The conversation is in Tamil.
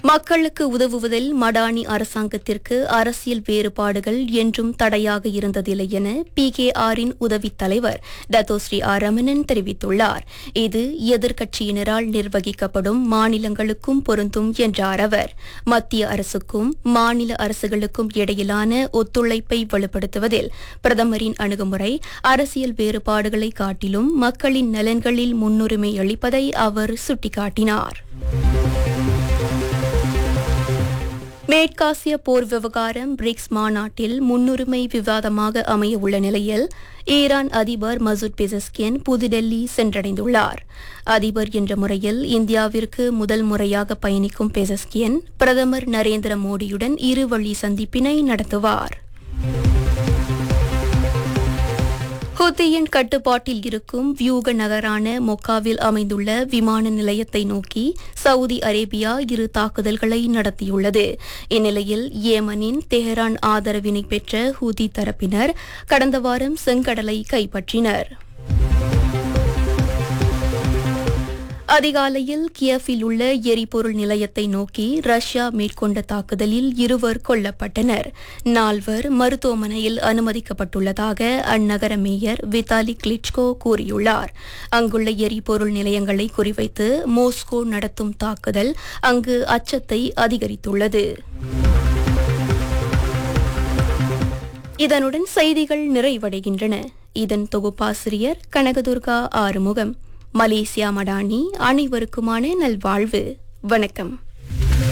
மக்களுக்கு உதவுவதில் மடானி அரசாங்கத்திற்கு அரசியல் வேறுபாடுகள் என்றும் தடையாக இருந்ததில்லை என பி கே ஆரின் உதவித் தலைவர் டத்தோஸ்ரீ ஆர் ரமணன் தெரிவித்துள்ளார் இது எதிர்க்கட்சியினரால் நிர்வகிக்கப்படும் மாநிலங்களுக்கும் பொருந்தும் என்றார் அவர் மத்திய அரசுக்கும் மாநில அரசுகளுக்கும் இடையிலான ஒத்துழைப்பை வலுப்படுத்துவதில் பிரதமரின் அணுகுமுறை அரசியல் வேறுபாடுகளை காட்டிலும் மக்களின் நலன்களில் முன்னுரிமை அளிப்பதை அவர் சுட்டிக்காட்டினார் மேற்காசிய போர் விவகாரம் பிரிக்ஸ் மாநாட்டில் முன்னுரிமை விவாதமாக அமைய உள்ள நிலையில் ஈரான் அதிபர் மசூத் பெசஸ்கியன் புதுடெல்லி சென்றடைந்துள்ளார் அதிபர் என்ற முறையில் இந்தியாவிற்கு முதல் முறையாக பயணிக்கும் பெசஸ்கியன் பிரதமர் நரேந்திர மோடியுடன் இருவழி சந்திப்பினை நடத்துவார் ஹூத்தியின் கட்டுப்பாட்டில் இருக்கும் வியூக நகரான மொக்காவில் அமைந்துள்ள விமான நிலையத்தை நோக்கி சவுதி அரேபியா இரு தாக்குதல்களை நடத்தியுள்ளது இந்நிலையில் ஏமனின் தெஹரான் ஆதரவினை பெற்ற ஹூதி தரப்பினர் கடந்த வாரம் செங்கடலை கைப்பற்றினர் அதிகாலையில் கியஃபில் உள்ள எரிபொருள் நிலையத்தை நோக்கி ரஷ்யா மேற்கொண்ட தாக்குதலில் இருவர் கொல்லப்பட்டனர் நால்வர் மருத்துவமனையில் அனுமதிக்கப்பட்டுள்ளதாக அந்நகர மேயர் விதாலி கிளிச்கோ கூறியுள்ளார் அங்குள்ள எரிபொருள் நிலையங்களை குறிவைத்து மோஸ்கோ நடத்தும் தாக்குதல் அங்கு அச்சத்தை அதிகரித்துள்ளது இதனுடன் செய்திகள் நிறைவடைகின்றன இதன் தொகுப்பாசிரியர் கனகதுர்கா ஆறுமுகம் மலேசியா மடானி அனைவருக்குமான நல்வாழ்வு வணக்கம்